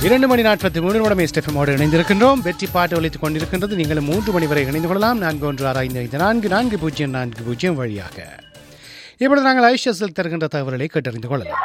இரண்டு மணி நாற்பத்தி மூணு நிமிடம் எஸ்டெஃபமோடு இணைந்திருக்கின்றோம் வெற்றி பாட்டு ஒழித்துக் கொண்டிருக்கின்றது நீங்கள் மூன்று மணி வரை இணைந்து கொள்ளலாம் நான்கு ஒன்று ஆறு ஐந்து ஐந்து நான்கு நான்கு பூஜ்ஜியம் நான்கு பூஜ்ஜியம் வழியாக இப்பொழுது நாங்கள் ஐஷியஸில் தருகின்ற தகவல்களை கேட்டறிந்து கொள்ளலாம்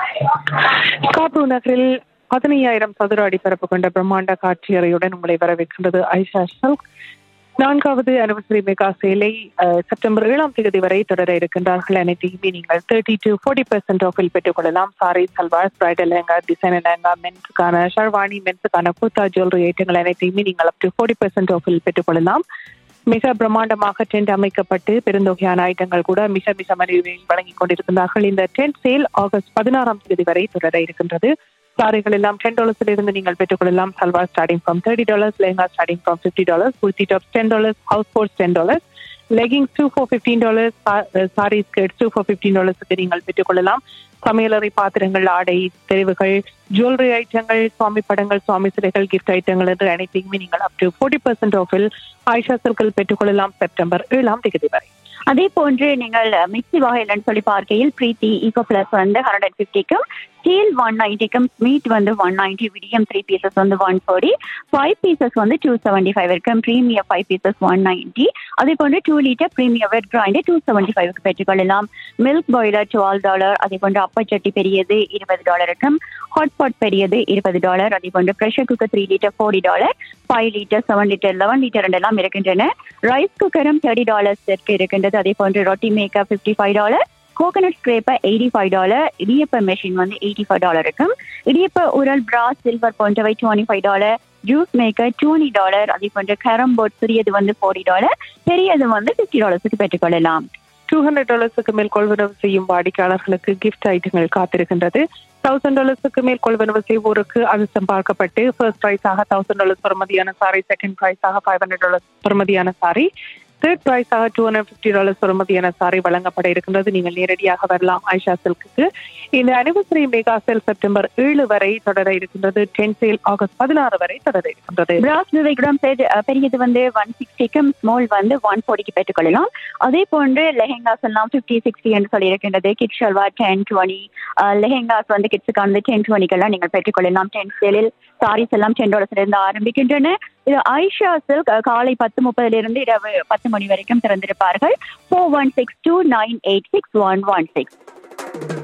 காபூ நகரில் பதினையாயிரம் சதுர அடி பரப்பு கொண்ட பிரம்மாண்ட காட்சி அறையுடன் உங்களை வரவேற்கின்றது ஐஷா சில்க் நான்காவது அனிவர்சரி மெகா சேலை அஹ், செப்டம்பர் ஏழாம் தேதி வரை தொடர இருக்கின்றார்கள் அனைத்தையுமே நீங்கள் தேர்ட்டி டு ஃபோர்ட்டி பெர்சென்ட் ஆஃபில் பெற்றுக்கொள்ளலாம் சாரி சல்வார் பிரைடல் லெஹங்கா டிசைனர் லெஹங்கா மென்ஸுக்கான ஷர்வானி மென்ஸுக்கான கூத்தா ஜுவல்லரி ஐட்டங்கள் அனைத்தையுமே நீங்கள் அப் டு ஃபோர்ட்டி பெர்சென்ட் ஆஃபில் பெற்றுக்கொள்ளலாம் மிக பிரம்மாண்டமாக டென்ட் அமைக்கப்பட்டு பெருந்தொகையான ஐட்டங்கள் கூட மிக மிக மலிவில் வழங்கிக் கொண்டிருக்கின்றார்கள் இந்த டென்ட் சேல் ஆகஸ்ட் பதினாறாம் தேதி வரை தொடர இருக்கின்றது சாரிகள் எல்லாம் டென் டாலர்ஸ்ல இருந்து நீங்கள் பெற்றுக்கொள்ளலாம் salwar starting from thirty dollars lehenga starting from fifty dollars kurti tops ten dollars house coats ten dollars leggings two for fifteen dollars sari skirts two for fifteen டாலர்ஸுக்கு நீங்கள் பெற்றுக்கொள்ளலாம் சமையலறை பாத்திரங்கள் ஆடை தெரிவுகள் ஜுவல்லரி ஐட்டங்கள் சுவாமி படங்கள் சுவாமி சிலைகள் கிஃப்ட் ஐட்டங்கள் என்று அனைத்தையுமே நீங்கள் அப் டு ஃபோர்ட்டி பர்சன்ட் ஆஃபில் ஆயிஷா சர்க்கிள் பெற்றுக்கொள்ளலாம் செப்டம்பர் ஏழாம் தேதி வரை அதே போன்று நீங்கள் மிக்சி வகையிலன்னு சொல்லி பார்க்கையில் பிரீத்தி ஈகோ பிளஸ் வந்து ஹண்ட்ரட் அண்ட் ஃபிஃப்டிக்கும் ஸ்டீல் ஒன் நைன்டிக்கும் ஸ்மீட் வந்து ஒன் நைன்டி விடியம் த்ரீ பீசஸ் வந்து ஒன் ஃபோர்ட்டி ஃபைவ் பீசஸ் வந்து டூ செவன்டி ஃபைவ் இருக்கும் premium five pieces one ninety அதே போன்று two litre premium wet grinder two seventy ஃபைவ்க்கு பெற்றுக்கொள்ளலாம் மில்க் பாய்லர் டுவெல் டாலர் அதே போன்று அப்பச்சட்டி பெரியது இருபது டாலர் இருக்கும் ஹாட் பாட் பெரியது இருபது டாலர் அதே போன்று pressure cooker three litre forty dollar five litre seven litre eleven litre எல்லாம் இருக்கின்றன ரைஸ் குக்கரும் தேர்ட்டி டாலர்ஸ் இருக்கின்றது அதே போன்று roti maker fifty five dollar coconut scraper eighty five dollar இடியப்ப மெஷின் வந்து எயிட்டி ஃபைவ் டாலர் இருக்கும் இடியப்ப உரல் பிராஸ் சில்வர் போன்றவை twenty five dollar juice maker twenty dollar அதே போன்ற கேரம் போர்ட் சிறியது வந்து ஃபோர்ட்டி டாலர் பெரியது வந்து ஃபிஃப்டி டாலர்ஸுக்கு பெற்றுக்கொள்ளலாம் டூ ஹண்ட்ரட் டாலர்ஸுக்கு மேல் கொள்வனவு செய்யும் வாடிக்கையாளர்களுக்கு கிஃப்ட் ஐட்டங்கள் காத்திருக்கின்றது தௌசண்ட் டாலர்ஸுக்கு மேல் கொள்வனவு செய்வோருக்கு அது பார்க்கப்பட்டு ஃபர்ஸ்ட் ப்ரைஸாக தௌசண்ட் டாலர்ஸ் பெறுமதியான சாரி செகண்ட் ப்ரைஸாக ஃபைவ் ஹண்ட்ரட் டாலர்ஸ் பெறுமதியான சாரி தேர்ட் ப்ரைஸாக டூ ஹண்ட்ரட் ஃபிஃப்டி டாலர்ஸ் பெறுமதியான சாரி வழங்கப்பட இருக்கின்றது நீங்கள் நேரடியாக வரலாம் ஐஷா சில்க்கு இந்த அனிவர்சரி மெகா சேல் செப்டம்பர் ஏழு வரை தொடர இருக்கின்றது டென் சேல் ஆகஸ்ட் பதினாறு வரை தொடர இருக்கின்றது பிராஸ் விவேகம் செட் பெரியது வந்து ஒன் சிக்ஸ்டிக்கும் ஸ்மால் வந்து ஒன் ஃபோர்ட்டிக்கு பெற்றுக்கொள்ளலாம் அதே போன்று லெஹெங்காஸ் எல்லாம் ஃபிஃப்டி சிக்ஸ்டி என்று சொல்லி இருக்கின்றது kid salwar ten twenty lehengas வந்து கிட்ஸுக்கானது டென் டுவெண்ட்டிக்கெல்லாம் நீங்கள் பெற்றுக்கொள்ளலாம் டென் சேலில் சாரீஸ் எல்லாம் டென் டாலர்ஸ்ல இருந்து ஆரம்பிக்கின்றன இது ஐஷா சில்க் காலை பத்து முப்பதுல இருந்து இரவு பத்து மணி வரைக்கும் திறந்திருப்பார்கள் four one six two nine eight six one one six